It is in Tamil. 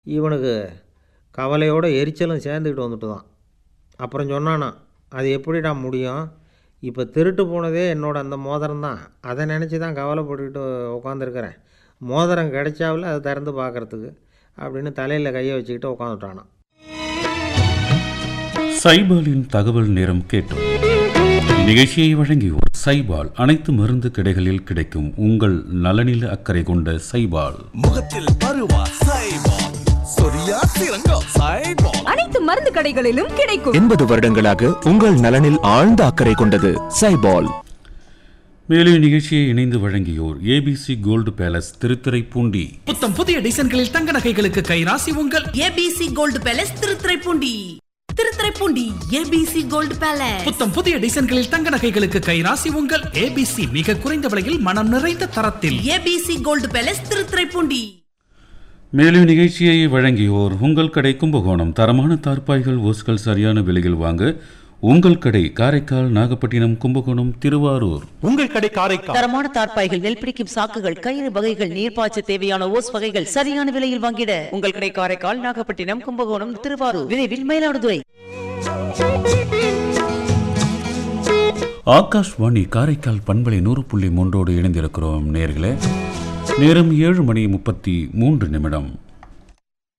இவனுக்கு கவலையோட எரிச்சலும் சேர்ந்துக்கிட்டு வந்துட்டு தான் அப்புறம் சொன்னானா அது எப்படிடா முடியும் இப்போ திருட்டு போனதே என்னோட அந்த மோதிரம் தான் அதை நினச்சி தான் கவலைப்பட்டுக்கிட்டு உட்காந்துருக்கிறேன் மோதிரம் கிடைச்சாவில் அதை திறந்து பார்க்குறதுக்கு அப்படின்னு தலையில் கையை வச்சுக்கிட்டு உட்காந்துட்டானான் சைபாலின் தகவல் நேரம் கேட்டோம் நிகழ்ச்சியை வழங்கியோர் சைபால் அனைத்து மருந்து கடைகளில் கிடைக்கும் உங்கள் நலனில் அக்கறை கொண்ட சைபால் முகத்தில் பருவா சைபால் சொரியா சிறங்கா சைபால் அனைத்து மருந்து கடைகளிலும் கிடைக்கும் எண்பது வருடங்களாக உங்கள் நலனில் ஆழ்ந்த அக்கறை கொண்டது சைபால் மேலும் நிகழ்ச்சியை இணைந்து வழங்கியோர் ஏபிசி கோல்டு பேலஸ் திருத்துறைப்பூண்டி புத்தம் புதிய டிசைன்களில் தங்க நகைகளுக்கு கைராசி உங்கள் ABC gold palace Thiruthuraipoondi Thiruthuraipoondi ABC gold palace புத்தம் புதிய டிசைன்களில் தங்க நகைகளுக்கு கைராசி உங்கள் ஏபிசி மிக குறைந்த விலையில் மனம் நிறைந்த தரத்தில் ஏபிசி கோல்டு பேலஸ் திருத்துறைப்பூண்டி மேலும் நிகழ்ச்சியை வழங்கியோர் உங்கள் கடை கும்பகோணம் தரமான தார்ப்பாய்கள் ஓஸ்கள் சரியான விலையில் வாங்க உங்கள் கடை காரைக்கால் நாகப்பட்டினம் கும்பகோணம் திருவாரூர் உங்கள் கடை காரைக்கால் தரமான தார்ப்பாய்கள் நெல் பிடிக்கும் சாக்குகள் கயிறு வகைகள் நீர்ப்பாய்ச்ச தேவையான ஓஸ் வகைகள் சரியான விலையில் வாங்கிட உங்கள் கடை காரைக்கால் நாகப்பட்டினம் கும்பகோணம் திருவாரூர் விரைவில் மயிலாடுதுறை ஆகாஷ்வாணி காரைக்கால் பண்பலை நூறு புள்ளி மூன்றோடு இணைந்திருக்கிறோம் நேர்களே நேரம் ஏழு மணி முப்பத்தி மூன்று நிமிடம்